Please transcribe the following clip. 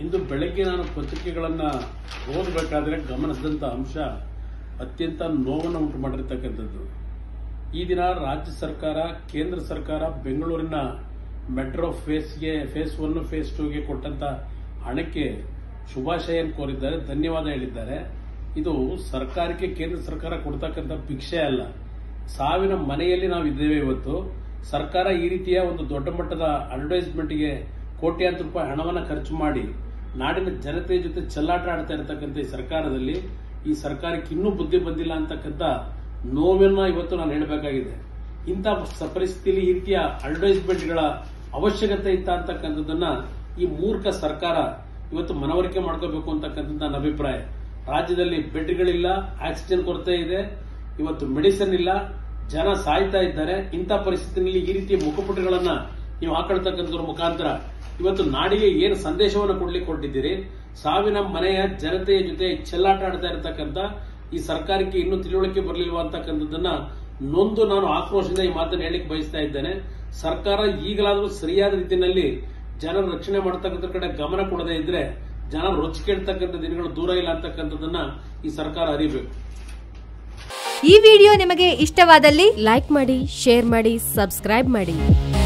ಇಂದು ಬೆಳಗ್ಗೆ ನಾನು ಪತ್ರಿಕೆಗಳನ್ನ ಓದಬೇಕಾದ್ರೆ ಗಮನಿಸಿದಂತ ಅಂಶ ಅತ್ಯಂತ ನೋವನ್ನು ಉಂಟು ಮಾಡಿರ್ತಕ್ಕಂಥದ್ದು ಈ ದಿನ ರಾಜ್ಯ ಸರ್ಕಾರ ಕೇಂದ್ರ ಸರ್ಕಾರ ಬೆಂಗಳೂರಿನ ಮೆಟ್ರೋ ಫೇಸ್ಗೆ ಫೇಸ್ ಒನ್ ಫೇಸ್ ಟೂಗೆ ಕೊಟ್ಟಂತ ಹಣಕ್ಕೆ ಶುಭಾಶಯನ್ ಕೋರಿದ್ದಾರೆ ಧನ್ಯವಾದ ಹೇಳಿದ್ದಾರೆ ಇದು ಸರ್ಕಾರಕ್ಕೆ ಕೇಂದ್ರ ಸರ್ಕಾರ ಕೊಡ್ತಕ್ಕಂಥ ಭಿಕ್ಷೆ ಅಲ್ಲ ಸಾವಿನ ಮನೆಯಲ್ಲಿ ನಾವು ಇದ್ದೇವೆ ಇವತ್ತು ಸರ್ಕಾರ ಈ ರೀತಿಯ ಒಂದು ದೊಡ್ಡ ಮಟ್ಟದ ಅಡ್ವರ್ಟೈಸ್ಮೆಂಟ್ಗೆ ಕೋಟ್ಯಾಂತರ ರೂಪಾಯಿ ಹಣವನ್ನು ಖರ್ಚು ಮಾಡಿ ನಾಡಿನ ಜನತೆ ಜೊತೆ ಚೆಲ್ಲಾಟ ಆಡ್ತಾ ಇರತಕ್ಕಂಥ ಈ ಸರ್ಕಾರದಲ್ಲಿ ಈ ಸರ್ಕಾರಕ್ಕೆ ಇನ್ನೂ ಬುದ್ಧಿ ಬಂದಿಲ್ಲ ಅಂತಕ್ಕಂಥ ನೋವನ್ನ ಇವತ್ತು ನಾನು ಹೇಳಬೇಕಾಗಿದೆ ಇಂಥ ಸ- ಪರಿಸ್ಥಿತಿಯಲ್ಲಿ ಈ ರೀತಿಯ ಅಡ್ವರ್ಟೈಸ್ಮೆಂಟ್ಗಳ ಅವಶ್ಯಕತೆ ಇತ್ತ ಅಂತಕ್ಕಂಥದ್ದನ್ನ ಈ ಮೂರ್ಖ ಸರ್ಕಾರ ಇವತ್ತು ಮನವರಿಕೆ ಮಾಡ್ಕೋಬೇಕು ಅಂತಕ್ಕಂಥದ್ದು ನನ್ನ ಅಭಿಪ್ರಾಯ ರಾಜ್ಯದಲ್ಲಿ ಬೆಡ್ಗಳಿಲ್ಲ ಆಕ್ಸಿಜನ್ ಕೊರತೆ ಇದೆ ಇವತ್ತು ಮೆಡಿಸಿನ್ ಇಲ್ಲ ಜನ ಸಾಯ್ತಾ ಇದ್ದಾರೆ ಇಂಥ ಪರಿಸ್ಥಿತಿಯಲ್ಲಿ ಈ ರೀತಿಯ ಮುಖಪುಟಗಳನ್ನ ನೀವು ಹಾಕೊಳ್ತಕ್ಕಂಥದ್ರ ಮುಖಾಂತರ ಇವತ್ತು ನಾಡಿಗೆ ಏನು ಸಂದೇಶವನ್ನು ಕೊಡ್ಲಿಕ್ಕೆ ಕೊಟ್ಟಿದ್ದೀರಿ ಸಾವಿನ ಮನೆಯ ಜನತೆಯ ಜೊತೆ ಚೆಲ್ಲಾಟ ಆಡ್ತಾ ಇರತಕ್ಕಂಥ ಈ ಸರ್ಕಾರಕ್ಕೆ ಇನ್ನೂ ತಿಳುವಳಿಕೆ ಬರಲಿಲ್ವಾ ಅಂತಕ್ಕಂಥದ್ದನ್ನ ನೊಂದು ನಾನು ಆಕ್ರೋಶದಿಂದ ಈ ಮಾತನ್ನು ಹೇಳಿಕ್ಕೆ ಬಯಸ್ತಾ ಇದ್ದೇನೆ ಸರ್ಕಾರ ಈಗಲಾದರೂ ಸರಿಯಾದ ರೀತಿಯಲ್ಲಿ ಜನರ ರಕ್ಷಣೆ ಮಾಡತಕ್ಕಂಥ ಕಡೆ ಗಮನ ಕೊಡದೇ ಇದ್ರೆ ಜನ ರೊಚ್ಚಿಗೆಡ್ತಕ್ಕಂಥ ದಿನಗಳು ದೂರ ಇಲ್ಲ ಅಂತಕ್ಕಂಥದ್ದನ್ನ ಈ ಸರ್ಕಾರ ಅರಿಬೇಕು ಈ ವಿಡಿಯೋ ನಿಮಗೆ ಇಷ್ಟವಾದಲ್ಲಿ ಲೈಕ್ ಮಾಡಿ ಶೇರ್ ಮಾಡಿ ಸಬ್ಸ್ಕ್ರೈಬ್ ಮಾಡಿ